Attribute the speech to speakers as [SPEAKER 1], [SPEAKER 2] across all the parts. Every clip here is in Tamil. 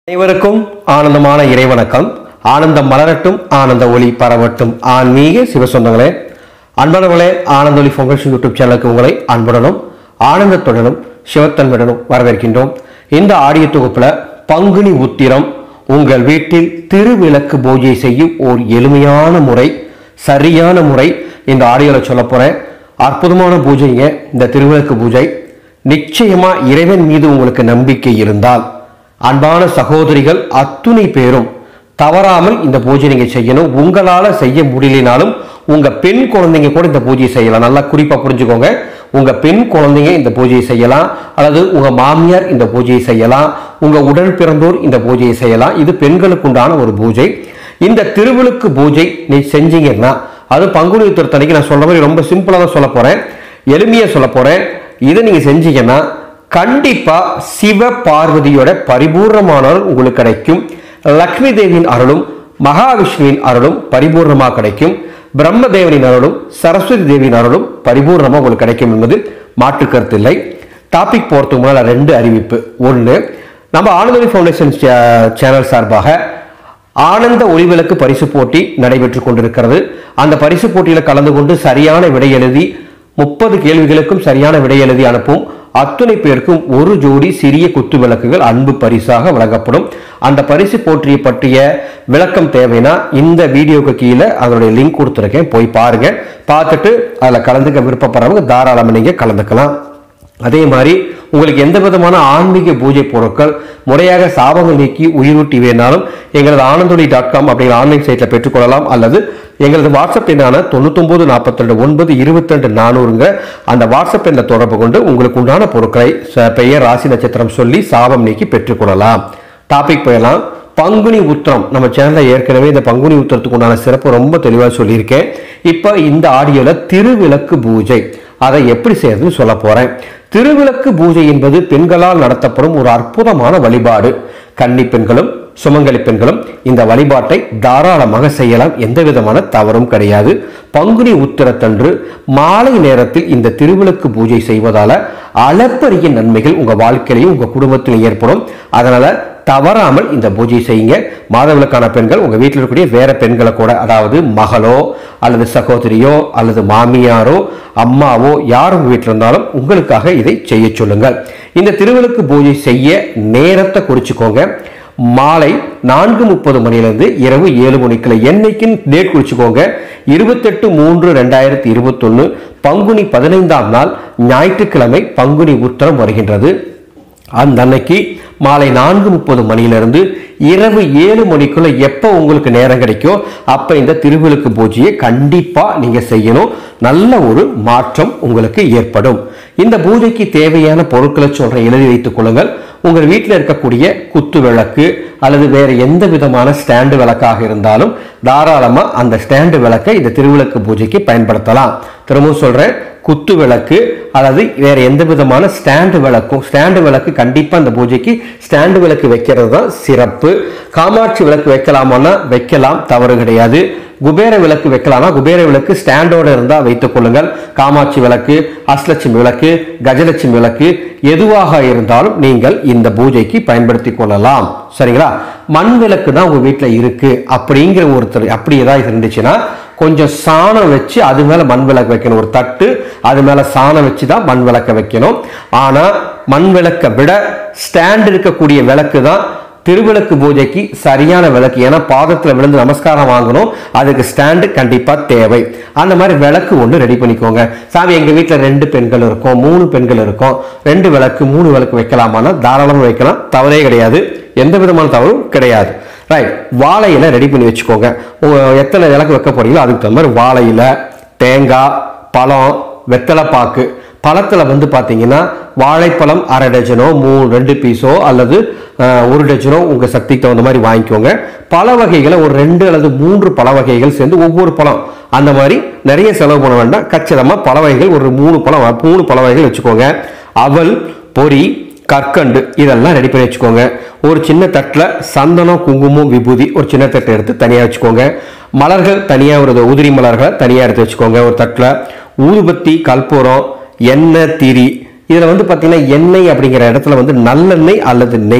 [SPEAKER 1] அனைவருக்கும் ஆனந்தமான இறைவணக்கம் ஆனந்தம் மலரட்டும் ஆனந்த ஒளி பரவட்டும் ஆன்மீக சிவசொந்தங்களே அன்பர்களே ஆனந்த ஒளி ஃபவுண்டேஷன் யூடியூப் சேனலுக்கு உங்களை அன்புடனும் ஆனந்தத்துடனும் சிவத்தன்மையுடனும் வரவேற்கின்றோம் இந்த ஆடியோ தொகுப்புல பங்குனி உத்திரம் உங்கள் வீட்டில் திருவிளக்கு பூஜை செய்யும் ஓர் எளிமையான முறை சரியான முறை இந்த ஆடியோல சொல்ல போறேன் அற்புதமான பூஜைங்க இந்த திருவிளக்கு பூஜை நிச்சயமா இறைவன் மீது உங்களுக்கு நம்பிக்கை இருந்தால் அன்பான சகோதரிகள் அத்துணை பேரும் தவறாமல் இந்த பூஜை நீங்க செய்யணும் உங்களால செய்ய முடியலனாலும் உங்க பெண் குழந்தைங்க கூட இந்த பூஜையை செய்யலாம் நல்லா குறிப்பா புரிஞ்சுக்கோங்க உங்க பெண் குழந்தைங்க இந்த பூஜையை செய்யலாம் அல்லது உங்க மாமியார் இந்த பூஜையை செய்யலாம் உங்க உடன் பிறந்தோர் இந்த பூஜையை செய்யலாம் இது பெண்களுக்கு உண்டான ஒரு பூஜை இந்த திருவிழுக்கு பூஜை நீ செஞ்சீங்கன்னா அது பங்குனி உத்திரத்தன்னைக்கு நான் சொல்ற மாதிரி ரொம்ப சிம்பிளா தான் சொல்ல போறேன் எளிமையா சொல்ல போறேன் இதை நீங்க செஞ்சீங்கன்னா கண்டிப்பா சிவ பார்வதியோட பரிபூர்ணமான அருள் உங்களுக்கு கிடைக்கும் லக்ஷ்மி தேவியின் அருளும் மகாவிஷ்ணுவின் அருளும் பரிபூர்ணமா கிடைக்கும் பிரம்மதேவனின் அருளும் சரஸ்வதி தேவியின் அருளும் பரிபூர்ணமா உங்களுக்கு கிடைக்கும் என்பது மாற்று கருத்து இல்லை டாபிக் போறதுக்கு முன்னால ரெண்டு அறிவிப்பு ஒன்று நம்ம ஆனந்தவி ஃபவுண்டேஷன் சேனல் சார்பாக ஆனந்த ஒளிவிளக்கு பரிசு போட்டி நடைபெற்றுக் கொண்டிருக்கிறது அந்த பரிசு போட்டியில கலந்து கொண்டு சரியான விடை எழுதி முப்பது கேள்விகளுக்கும் சரியான விடை எழுதி அனுப்பும் அத்துணை பேருக்கும் ஒரு ஜோடி சிறிய குத்து விளக்குகள் அன்பு பரிசாக வழங்கப்படும் அந்த பரிசு போற்றிய பற்றிய விளக்கம் தேவைன்னா இந்த வீடியோக்கு கீழே அதனுடைய லிங்க் கொடுத்துருக்கேன் போய் பாருங்க பார்த்துட்டு அதில் கலந்துக்க விருப்பப்படுறவங்க தாராளமாக நீங்கள் கலந்துக்கலாம் அதே மாதிரி உங்களுக்கு எந்த விதமான ஆன்மீக பூஜை பொருட்கள் முறையாக சாபங்கள் நீக்கி உயிரூட்டி வேணாலும் எங்களது ஆனந்தொலி டாட் காம் அப்படிங்கிற ஆன்லைன் சைட்டில் பெற்றுக்கொள்ளலாம் அல்லது எங்களது வாட்ஸ்அப் எண்ணான தொண்ணூத்தொம்பது நாற்பத்தி ஒன்பது இருபத்தி ரெண்டு நானூறுங்க அந்த வாட்ஸ்அப் எண்ணை தொடர்பு கொண்டு உங்களுக்கு உண்டான பொருட்களை ச- பெயர் ராசி நட்சத்திரம் சொல்லி சாபம் நீக்கி பெற்றுக்கொள்ளலாம் டாபிக் போயிடலாம் பங்குனி உத்திரம் நம்ம சேனல்ல ஏற்கனவே இந்த பங்குனி உத்திரத்துக்கு உண்டான சிறப்பு ரொம்ப தெளிவாக சொல்லியிருக்கேன் இப்போ இந்த ஆடியோல திருவிளக்கு பூஜை அதை எப்படி செய்யறதுன்னு சொல்ல போறேன் திருவிளக்கு பூஜை என்பது பெண்களால் நடத்தப்படும் ஒரு அற்புதமான வழிபாடு கன்னி பெண்களும் சுமங்கலி பெண்களும் இந்த வழிபாட்டை தாராளமாக செய்யலாம் எந்த விதமான தவறும் கிடையாது பங்குனி உத்திரத்தன்று மாலை நேரத்தில் இந்த திருவிளக்கு பூஜை செய்வதால அளப்பரிய நன்மைகள் உங்க வாழ்க்கையிலையும் உங்க குடும்பத்திலும் ஏற்படும் அதனால தவறாமல் இந்த பூஜை செய்யுங்க மாதவிலக்கான பெண்கள் உங்க வீட்டில் இருக்கக்கூடிய வேற பெண்களை கூட அதாவது மகளோ அல்லது சகோதரியோ அல்லது மாமியாரோ அம்மாவோ யார் உங்க வீட்டில் இருந்தாலும் உங்களுக்காக இதை செய்ய சொல்லுங்கள் இந்த திருவிளக்கு பூஜை செய்ய நேரத்தை குறிச்சுக்கோங்க மாலை நான்கு முப்பது மணிலிருந்து இரவு ஏழு மணிக்குள்ள என்னைக்குன்னு டேட் குறிச்சுக்கோங்க இருபத்தெட்டு மூன்று ரெண்டாயிரத்தி இருபத்தொன்னு பங்குனி பதினைந்தாம் நாள் ஞாயிற்றுக்கிழமை பங்குனி உத்தரம் வருகின்றது அந்த அன்னைக்கு மாலை நான்கு முப்பது மணியிலிருந்து இரவு ஏழு மணிக்குள்ள எப்போ உங்களுக்கு நேரம் கிடைக்கோ அப்ப இந்த திருவிளக்கு பூஜையை கண்டிப்பா நீங்க செய்யணும் நல்ல ஒரு மாற்றம் உங்களுக்கு ஏற்படும் இந்த பூஜைக்கு தேவையான பொருட்களை சொல்றேன் எழுதி வைத்துக் கொள்ளுங்கள் உங்கள் வீட்டில் இருக்கக்கூடிய குத்து விளக்கு அல்லது வேற எந்த விதமான ஸ்டாண்டு விளக்காக இருந்தாலும் தாராளமா அந்த ஸ்டாண்டு விளக்கை இந்த திருவிளக்கு பூஜைக்கு பயன்படுத்தலாம் திரும்பவும் சொல்றேன் குத்து விளக்கு அல்லது வேற எந்த விதமான ஸ்டாண்டு விளக்கும் ஸ்டாண்டு விளக்கு கண்டிப்பா இந்த பூஜைக்கு ஸ்டாண்டு விளக்கு வைக்கிறது தான் சிறப்பு காமாட்சி விளக்கு வைக்கலாமான்னா வைக்கலாம் தவறு கிடையாது குபேர விளக்கு வைக்கலாமா குபேர விளக்கு ஸ்டாண்டோட இருந்தா வைத்துக் கொள்ளுங்கள் காமாட்சி விளக்கு அஷ்லட்சுமி விளக்கு கஜலட்சுமி விளக்கு எதுவாக இருந்தாலும் நீங்கள் இந்த பூஜைக்கு பயன்படுத்திக் கொள்ளலாம் சரிங்களா மண் விளக்கு தான் உங்க வீட்டுல இருக்கு அப்படிங்கிற ஒருத்தர் அப்படி ஏதாவது இருந்துச்சுன்னா கொஞ்சம் சாணம் வச்சு அது மேல மண் விளக்கு வைக்கணும் ஒரு தட்டு அது மேல சாணம் வச்சு தான் மண் விளக்க வைக்கணும் ஆனா மண் விளக்கை விட ஸ்டாண்ட் இருக்கக்கூடிய விளக்கு தான் திருவிளக்கு பூஜைக்கு சரியான விளக்கு ஏன்னா பாதத்துல விழுந்து நமஸ்காரம் வாங்கணும் அதுக்கு ஸ்டாண்டு கண்டிப்பா தேவை அந்த மாதிரி விளக்கு ஒன்று ரெடி பண்ணிக்கோங்க சாமி எங்க வீட்டுல ரெண்டு பெண்கள் இருக்கோம் மூணு பெண்கள் இருக்கோம் ரெண்டு விளக்கு மூணு விளக்கு வைக்கலாமான்னா தாராளமாக வைக்கலாம் தவறே கிடையாது எந்த விதமான தவறும் கிடையாது ரைட் வாழை இலை ரெடி பண்ணி வச்சுக்கோங்க உங்க எத்தனை விளக்கு வைக்க போறீங்களோ அதுக்கு தகுந்த மாதிரி வாழை இலை தேங்காய் பழம் வெத்தலைப்பாக்கு பழத்தில் வந்து பார்த்தீங்கன்னா வாழைப்பழம் அரை டஜனோ மூணு ரெண்டு பீஸோ அல்லது அஹ், ஒரு டஜனோ உங்கள் சக்திக்கு தகுந்த மாதிரி வாங்கிக்கோங்க பழ வகைகளை ஒரு ரெண்டு அல்லது மூன்று பழ வகைகள் சேர்ந்து ஒவ்வொரு பழம் அந்த மாதிரி நிறைய செலவு பண்ண வேண்டாம் கச்சிதமாக பழ வகைகள் ஒரு மூணு பழம் மூணு பழ வகைகள் வச்சுக்கோங்க அவல் பொரி கற்கண்டு இதெல்லாம் ரெடி பண்ணி வச்சுக்கோங்க ஒரு சின்ன தட்டில் சந்தனம் குங்குமம் விபூதி ஒரு சின்ன தட்டை எடுத்து தனியாக வச்சுக்கோங்க மலர்கள் தனியாக ஒரு உதிரி மலர்களை தனியாக எடுத்து வச்சுக்கோங்க ஒரு தட்டில் ஊதுபத்தி கற்பூரம் எண்ணெய் திரி இதில் வந்து பார்த்தீங்கன்னா எண்ணெய் அப்படிங்கிற இடத்துல வந்து நல்லெண்ணெய் அல்லது நெய்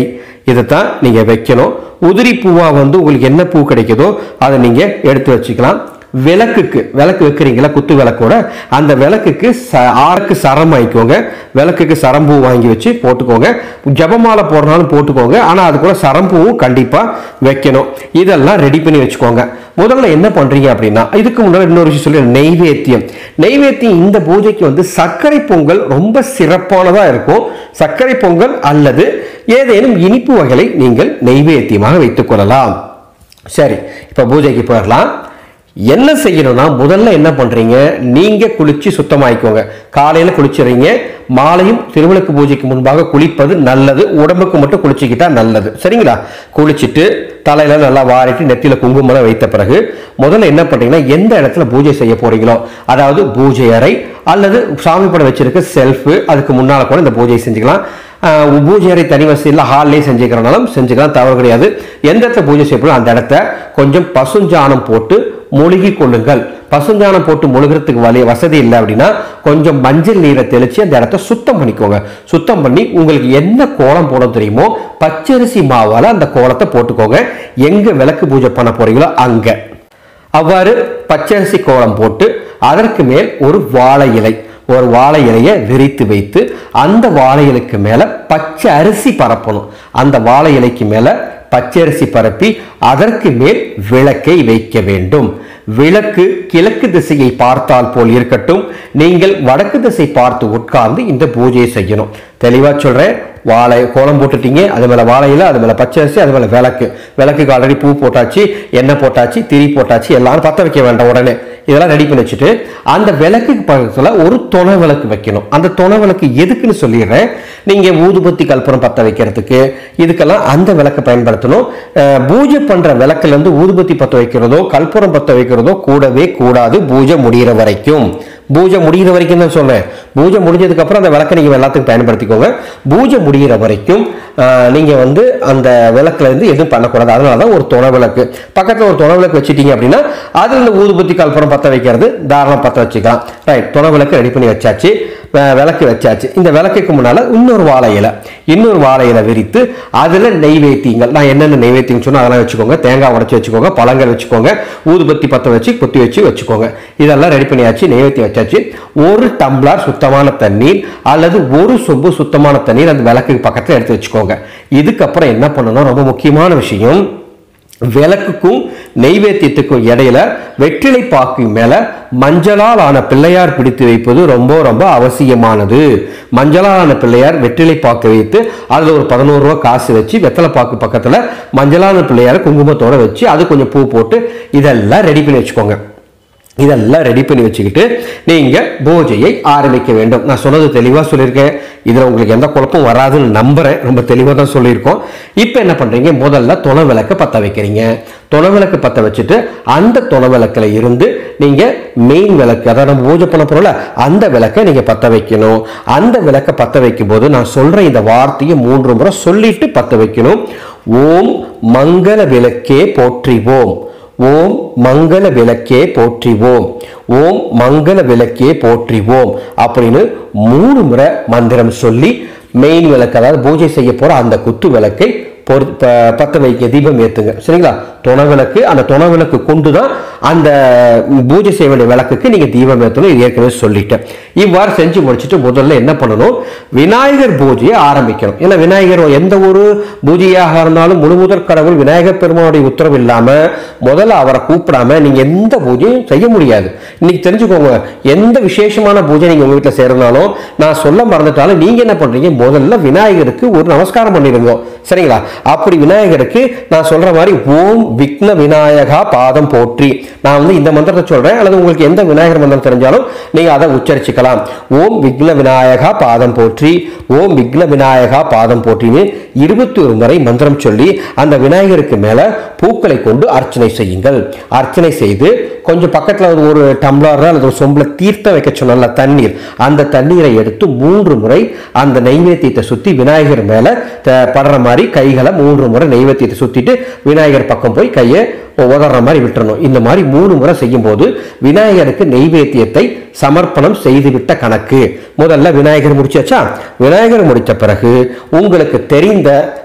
[SPEAKER 1] இதைத்தான் நீங்க வைக்கணும் உதிரி பூவா வந்து உங்களுக்கு என்ன பூ கிடைக்குதோ அதை நீங்க எடுத்து வச்சுக்கலாம் விளக்குக்கு விளக்கு வைக்கிறீங்களா குத்து விளக்கோட அந்த விளக்குக்கு ச ஆறுக்கு சரம் வாங்கிக்கோங்க விளக்குக்கு சரம்பூ வாங்கி வச்சு போட்டுக்கோங்க ஜபமாலை போடுறனாலும் போட்டுக்கோங்க ஆனால் அது கூட சரம்பூவும் கண்டிப்பாக வைக்கணும் இதெல்லாம் ரெடி பண்ணி வச்சுக்கோங்க முதல்ல என்ன பண்றீங்க அப்படின்னா இதுக்கு முன்னாடி இன்னொரு விஷயம் சொல்லி நெய்வேத்தியம் நெய்வேத்தியம் இந்த பூஜைக்கு வந்து சர்க்கரை பொங்கல் ரொம்ப சிறப்பானதா இருக்கும் சர்க்கரை பொங்கல் அல்லது ஏதேனும் இனிப்பு வகைகளை நீங்கள் நெய்வேத்தியமாக வைத்துக் கொள்ளலாம் சரி இப்போ பூஜைக்கு போயிடலாம் என்ன செய்யணும்னா முதல்ல என்ன பண்றீங்க நீங்க குளிச்சு சுத்தமாயிக்கோங்க காலையில குளிச்சுறீங்க மாலையும் திருவிளக்கு பூஜைக்கு முன்பாக குளிப்பது நல்லது உடம்புக்கு மட்டும் குளிச்சுக்கிட்டா நல்லது சரிங்களா குளிச்சுட்டு தலையில நல்லா வாரிட்டு நெத்தியில குங்குமம் வைத்த பிறகு முதல்ல என்ன பண்றீங்கன்னா எந்த இடத்துல பூஜை செய்ய போறீங்களோ அதாவது பூஜை அறை அல்லது சாமி படம் வச்சிருக்க செல்ஃபு அதுக்கு முன்னால கூட இந்த பூஜையை செஞ்சுக்கலாம் ஆஹ் பூஜை அறை தனி வசதியில் ஹால்லேயே செஞ்சுக்கிறனாலும் செஞ்சுக்கலாம் தவறு கிடையாது எந்த இடத்துல பூஜை செய்யப்படும் அந்த இடத்த கொஞ்சம் பசுஞ்சாணம் போட்டு மொழுகி கொள்ளுங்கள் பசுஞ்சாணம் போட்டு மொழுகிறதுக்கு வழி வசதி இல்லை அப்படின்னா கொஞ்சம் மஞ்சள் நீரை தெளிச்சு அந்த இடத்த சுத்தம் பண்ணிக்கோங்க சுத்தம் பண்ணி உங்களுக்கு என்ன கோலம் போட தெரியுமோ பச்சரிசி மாவால அந்த கோலத்தை போட்டுக்கோங்க எங்க விளக்கு பூஜை பண்ண போறீங்களோ அங்க அவ்வாறு பச்சரிசி கோலம் போட்டு அதற்கு மேல் ஒரு வாழை இலை ஒரு வாழை இலையை விரித்து வைத்து அந்த வாழை இலைக்கு மேல பச்சை அரிசி பரப்பணும் அந்த வாழை இலைக்கு மேல பச்சரிசி பரப்பி அதற்கு மேல் விளக்கை வைக்க வேண்டும் விளக்கு கிழக்கு திசையை பார்த்தால் போல் இருக்கட்டும் நீங்கள் வடக்கு திசை பார்த்து உட்கார்ந்து இந்த பூஜையை செய்யணும் தெளிவா சொல்றேன் வாழை கோலம் போட்டுட்டீங்க அது மேல வாழையில அது மேல பச்சை அரிசி அது மேல விளக்கு விளக்குக்கு ஆல்ரெடி பூ போட்டாச்சு எண்ணெய் போட்டாச்சு திரி போட்டாச்சு எல்லாரும் பத்த வைக்க வேண்டாம் உடனே இதெல்லாம் ரெடி பண்ணி வச்சுட்டு அந்த விளக்குக்கு பக்கத்துல ஒரு துணை விளக்கு வைக்கணும் அந்த துணை விளக்கு எதுக்குன்னு சொல்லிடுறேன் நீங்க ஊதுபத்தி கற்பூரம் பத்த வைக்கிறதுக்கு இதுக்கெல்லாம் அந்த விளக்கை பயன்படுத்தணும் அஹ், பூஜை பண்ற விளக்குல இருந்து ஊதுபத்தி பத்த வைக்கிறதோ கற்பூரம் பத்த வைக்கிறதோ கூடவே கூடாது பூஜை முடிகிற வரைக்கும் பூஜை முடிகிற வரைக்கும் தான் சொல்றேன் பூஜை முடிஞ்சதுக்கு அப்புறம் அந்த விளக்கை நீங்க எல்லாத்துக்கும் பயன்படுத்திக்கோங்க பூஜை முடிகிற வரைக்கும் ஆஹ், நீங்க வந்து அந்த விளக்குல இருந்து எதுவும் பண்ணக்கூடாது அதனால தான் ஒரு துணை விளக்கு பக்கத்துல ஒரு துணை விளக்கு வச்சுட்டீங்க அப்படின்னா அதுல இந்த ஊதுபத்தி கல்புரம் பத்த வைக்கிறது தாராளம் பத்த வச்சுக்கலாம் ரைட் துணை விளக்கு ரெடி பண்ணி வச்சாச்சு வே- விளக்கு வச்சாச்சு இந்த விளக்குக்கு முன்னால இன்னொரு வாழை இலை இன்னொரு வாழை இலை விரித்து அதுல நெய்வேத்தியங்கள் நான் என்னென்ன நெய்வேத்தியம் சொன்னா அதெல்லாம் வச்சுக்கோங்க தேங்காய் உடைச்சு வச்சுக்கோங்க பழங்கள் வச்சுக்கோங்க ஊதுபத்தி பத்த வச்சு குத்தி வச்சு வச்சுக்கோங்க இதெல்லாம் ரெடி பண்ணியாச்சு நெய்வேத்தியம் வச்சாச்சு ஒரு டம்ளர் சுத்தமான தண்ணீர் அல்லது ஒரு சொம்பு சுத்தமான தண்ணீர் அந்த விளக்குக்கு பக்கத்துல எடுத்து வச்சுக்கோங்க இதுக்கப்புறம் என்ன பண்ணணும் ரொம்ப முக்கியமான விஷயம் விளக்குக்கும் நெய்வேத்தியத்துக்கும் இடையில வெற்றிலை பாக்கு மேல மஞ்சளால் ஆன பிள்ளையார் பிடித்து வைப்பது ரொம்ப ரொம்ப அவசியமானது மஞ்சளால் ஆன பிள்ளையார் வெற்றிலை பாக்கு வைத்து அதுல ஒரு பதினோரு ரூபாய் காசு வச்சு வெத்தலை பாக்கு பக்கத்துல மஞ்சளான பிள்ளையார் குங்குமத்தோட வச்சு அது கொஞ்சம் பூ போட்டு இதெல்லாம் ரெடி பண்ணி வச்சுக்கோங்க இதெல்லாம் ரெடி பண்ணி வச்சுக்கிட்டு நீங்க பூஜையை ஆரம்பிக்க வேண்டும் நான் சொன்னது தெளிவா சொல்லியிருக்கேன் இதுல உங்களுக்கு எந்த குழப்பம் வராதுன்னு நம்புறேன் ரொம்ப தெளிவா தான் சொல்லியிருக்கோம் இப்போ என்ன பண்றீங்க முதல்ல துணை விளக்க பத்த வைக்கிறீங்க துணை விளக்கு பத்த வச்சுட்டு அந்த துணை விளக்குல இருந்து நீங்க மெயின் விளக்கு அதாவது நம்ம பூஜை பண்ண போறோம்ல அந்த விளக்கை நீங்க பத்த வைக்கணும் அந்த விளக்கை பத்த வைக்கும் போது நான் சொல்ற இந்த வார்த்தையை மூன்று முறை சொல்லிட்டு பத்த வைக்கணும் ஓம் மங்கள விளக்கே போற்றிவோம் ஓம் மங்கள விளக்கே போற்றிவோம் ஓம் மங்கள விளக்கே போற்றிவோம் அப்படின்னு மூணு முறை மந்திரம் சொல்லி மெயின் விளக்கு அதாவது பூஜை செய்ய போற அந்த குத்து விளக்கை பொறு ப- பத்த வைக்க தீபம் ஏத்துங்க சரிங்களா துணை விளக்கு அந்த துணை விளக்கு கொண்டு தான் அந்த பூஜை செய்ய வேண்டிய விளக்குக்கு நீங்க தீபம் ஏற்றணும் இது ஏற்கனவே சொல்லிட்டேன் இவ்வாறு செஞ்சு முடிச்சுட்டு முதல்ல என்ன பண்ணணும் விநாயகர் பூஜையை ஆரம்பிக்கணும் ஏன்னா விநாயகர் எந்த ஒரு பூஜையாக இருந்தாலும் முழு முதற் கடவுள் விநாயகர் பெருமானுடைய உத்தரவு இல்லாம முதல்ல அவரை கூப்பிடாம நீங்க எந்த பூஜையும் செய்ய முடியாது இன்னைக்கு தெரிஞ்சுக்கோங்க எந்த விசேஷமான பூஜை நீங்க உங்க வீட்டுல செய்யறதுனாலும் நான் சொல்ல மறந்துட்டாலும் நீங்க என்ன பண்றீங்க முதல்ல விநாயகருக்கு ஒரு நமஸ்காரம் பண்ணிருங்க சரிங்களா அப்படி விநாயகருக்கு நான் சொல்ற மாதிரி ஓம் விக்ன விநாயகா பாதம் போற்றி நான் வந்து இந்த மந்திரத்தை சொல்றேன் அல்லது உங்களுக்கு எந்த விநாயகர் மந்திரம் தெரிஞ்சாலும் நீங்க அதை உச்சரிச்சுக்கலாம் ஓம் விக்ன விநாயகா பாதம் போற்றி ஓம் விக்ன விநாயகா பாதம் போற்றின்னு இருபத்தி ஒரு முறை மந்திரம் சொல்லி அந்த விநாயகருக்கு மேல பூக்களை கொண்டு அர்ச்சனை செய்யுங்கள் அர்ச்சனை செய்து கொஞ்சம் பக்கத்துல ஒரு- ஒரு டம்ளர் அல்லது ஒரு சொம்புல தீர்த்தம் வைக்க சொன்னல தண்ணீர் அந்த தண்ணீரை எடுத்து மூன்று முறை அந்த நெய்வேத்தியத்தை சுத்தி விநாயகர் மேல த- படுற மாதிரி கைகளை மூன்று முறை நெய்வேத்தியத்தை சுத்திட்டு விநாயகர் பக்கம் போய் கையை உதற மாதிரி விட்டுறணும் இந்த மாதிரி மூணு முறை செய்யும் போது விநாயகருக்கு நெய்வேத்தியத்தை சமர்ப்பணம் செய்துவிட்ட கணக்கு முதல்ல விநாயகர் முடிச்சாச்சா விநாயகர் முடித்த பிறகு உங்களுக்கு தெரிந்த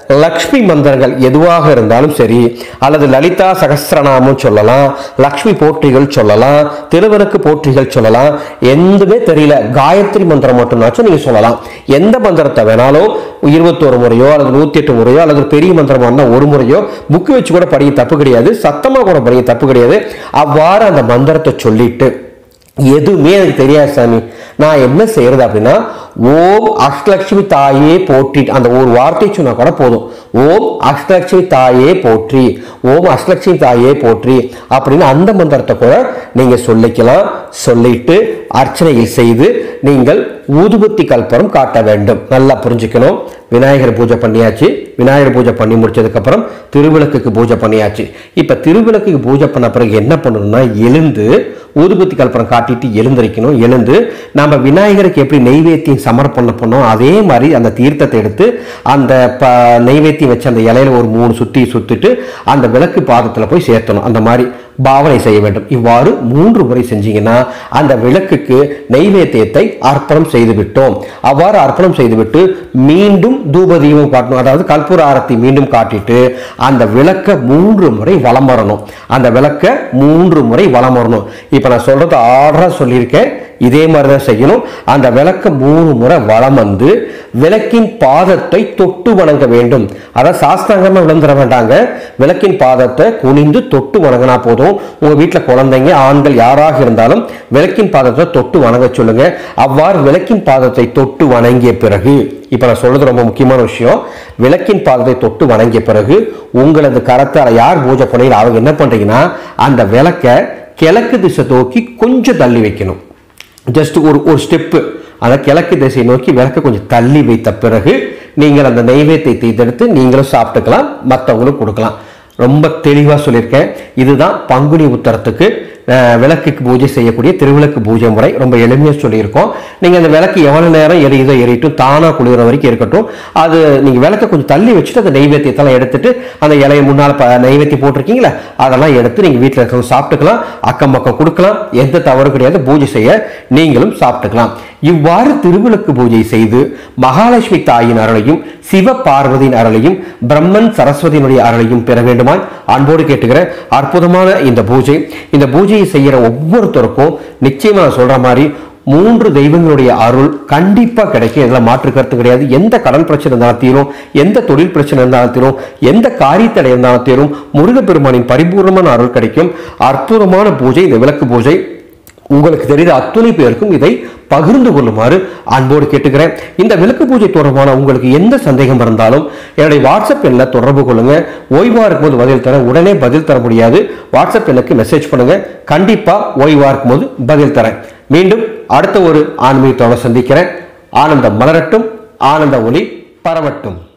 [SPEAKER 1] லக்ஷ்மி மந்திரங்கள் எதுவாக இருந்தாலும் சரி அல்லது லலிதா சகஸ்ரநாமம் சொல்லலாம் லக்ஷ்மி போற்றிகள் சொல்லலாம் திருவருக்கு போற்றிகள் சொல்லலாம் எதுவுமே தெரியல காயத்ரி மந்திரம் மட்டும்னாச்சும் நீங்க சொல்லலாம் எந்த மந்திரத்தை வேணாலும் இருபத்தோரு முறையோ அல்லது நூத்தி எட்டு முறையோ அல்லது பெரிய மந்திரமா இருந்தால் ஒரு முறையோ புக்கு வச்சு கூட படிக்க தப்பு கிடையாது சத்தமா கூட படிக்க தப்பு கிடையாது அவ்வாறு அந்த மந்திரத்தை சொல்லிட்டு எதுவுமே எனக்கு தெரியாது சாமி நான் என்ன செய்யறது அப்படின்னா ஓம் அஷ்டலட்சுமி தாயே போற்றி அந்த ஒரு வார்த்தை சொன்னா கூட போதும் ஓம் அஷ்டலட்சுமி தாயே போற்றி ஓம் அஷ்டலட்சுமி தாயே போற்றி அப்படின்னு அந்த மந்திரத்தை கூட நீங்க சொல்லிக்கலாம் சொல்லிட்டு அர்ச்சனையில் செய்து நீங்கள் ஊதுபத்தி கல்பரம் காட்ட வேண்டும் நல்லா புரிஞ்சுக்கணும் விநாயகர் பூஜை பண்ணியாச்சு விநாயகர் பூஜை பண்ணி முடிச்சதுக்கு அப்புறம் திருவிளக்குக்கு பூஜை பண்ணியாச்சு இப்ப திருவிளக்குக்கு பூஜை பண்ண பிறகு என்ன பண்ணணும்னா எழுந்து ஊதுபத்தி கல்பரம் காட்டிட்டு எழுந்திருக்கணும் எழுந்து நம்ம விநாயகருக்கு எப்படி நெய்வேத்தியம் சமர்ப்பணம் பண்ணோம் அதே மாதிரி அந்த தீர்த்தத்தை எடுத்து அந்த ப நெய்வேத்தியம் வச்சு அந்த இலையில ஒரு மூணு சுத்தி சுத்திட்டு அந்த விளக்கு பாதத்துல போய் சேர்த்தணும் அந்த மாதிரி பாவனை செய்ய வேண்டும் இவ்வாறு மூன்று முறை செஞ்சீங்கன்னா அந்த விளக்குக்கு நெய்வேத்தியத்தை அர்ப்பணம் செய்து விட்டோம் அவ்வாறு அர்ப்பணம் செய்துவிட்டு மீண்டும் தூப தீபம் காட்டணும் அதாவது கற்பூர ஆரத்தி மீண்டும் காட்டிட்டு அந்த விளக்க மூன்று முறை வலம் வரணும் அந்த விளக்க மூன்று முறை வலம் வரணும் இப்ப நான் சொல்றது ஆர்டரா சொல்லியிருக்கேன் இதே மாதிரி தான் செய்யணும் அந்த விளக்க மூணு முறை வலம் வந்து விளக்கின் பாதத்தை தொட்டு வணங்க வேண்டும் அதாவது சாஸ்திராங்கமா விழுந்துட வேண்டாங்க விளக்கின் பாதத்தை குனிந்து தொட்டு வணங்கினா போதும் உங்க வீட்டுல குழந்தைங்க ஆண்கள் யாராக இருந்தாலும் விளக்கின் பாதத்தை தொட்டு வணங்க சொல்லுங்க அவ்வாறு விளக்கின் பாதத்தை தொட்டு வணங்கிய பிறகு இப்ப நான் சொல்றது ரொம்ப முக்கியமான விஷயம் விளக்கின் பாதத்தை தொட்டு வணங்கிய பிறகு உங்களது கரத்தால யார் பூஜை பண்ணீங்க அவங்க என்ன பண்றீங்கன்னா அந்த விளக்க கிழக்கு திசை நோக்கி கொஞ்சம் தள்ளி வைக்கணும் ஜஸ்ட் ஒரு ஒரு ஸ்டெப்பு அதை கிழக்கு திசை நோக்கி விளக்க கொஞ்சம் தள்ளி வைத்த பிறகு நீங்கள் அந்த நெய்வேத்தியத்தை தேர்ந்தெடுத்து நீங்களும் சாப்பிட்டுக்கலாம் மற்றவங்களும் கொடுக்கலாம் ரொம்ப தெளிவாக சொல்லியிருக்கேன் இதுதான் பங்குனி உத்தரத்துக்கு அஹ், விளக்குக்கு பூஜை செய்யக்கூடிய திருவிளக்கு பூஜை முறை ரொம்ப எளிமையாக சொல்லியிருக்கோம் நீங்கள் அந்த விளக்கு எவ்வளோ நேரம் எரியுதோ எரியட்டும் தானாக குளிர வரைக்கும் இருக்கட்டும் அது நீங்கள் விளக்கை கொஞ்சம் தள்ளி வச்சுட்டு அந்த நெய்வேத்தியத்தெல்லாம் எடுத்துட்டு அந்த இலையை முன்னால் ப நெய்வேத்தி போட்டிருக்கீங்களா அதெல்லாம் எடுத்து நீங்கள் வீட்டில் இருக்கிறவங்க சாப்பிட்டுக்கலாம் அக்கம் பக்கம் கொடுக்கலாம் எந்த தவறு கிடையாது பூஜை செய்ய நீங்களும் சாப்பிட்டுக்கலாம் இவ்வாறு திருவிளக்கு பூஜை செய்து மகாலட்சுமி தாயின் அருளையும் சிவ பார்வதியின் அருளையும் பிரம்மன் சரஸ்வதியினுடைய அருளையும் பெற வேண்டுமாய் அன்போடு கேட்டுக்கிறேன் அற்புதமான இந்த பூஜை இந்த பூஜையை செய்யற ஒவ்வொருத்தருக்கும் நிச்சயமா நான் சொல்ற மாதிரி மூன்று தெய்வங்களுடைய அருள் கண்டிப்பா கிடைக்கும் இதுல மாற்று கருத்து கிடையாது எந்த கடன் பிரச்சனை இருந்தாலும் தீரும் எந்த தொழில் பிரச்சனை இருந்தாலும் தீரும் எந்த காரியத்தடை இருந்தாலும் தீரும் முருகப்பெருமானின் பரிபூர்ணமான அருள் கிடைக்கும் அற்புதமான பூஜை இந்த விளக்கு பூஜை உங்களுக்கு தெரிந்த அத்துணை பேருக்கும் இதை பகிர்ந்து கொள்ளுமாறு அன்போடு கேட்டுக்கிறேன் இந்த விளக்கு பூஜை தொடர்பான உங்களுக்கு எந்த சந்தேகம் இருந்தாலும் என்னுடைய வாட்ஸ்அப் எண்ணில் தொடர்பு கொள்ளுங்க ஓய்வா இருக்கும்போது பதில் தரேன் உடனே பதில் தர முடியாது வாட்ஸ்அப் எண்ணுக்கு மெசேஜ் பண்ணுங்க கண்டிப்பா ஓய்வா இருக்கும்போது பதில் தரேன் மீண்டும் அடுத்த ஒரு ஆன்மீகத்தோட சந்திக்கிறேன் ஆனந்தம் மலரட்டும் ஆனந்த ஒளி பரவட்டும்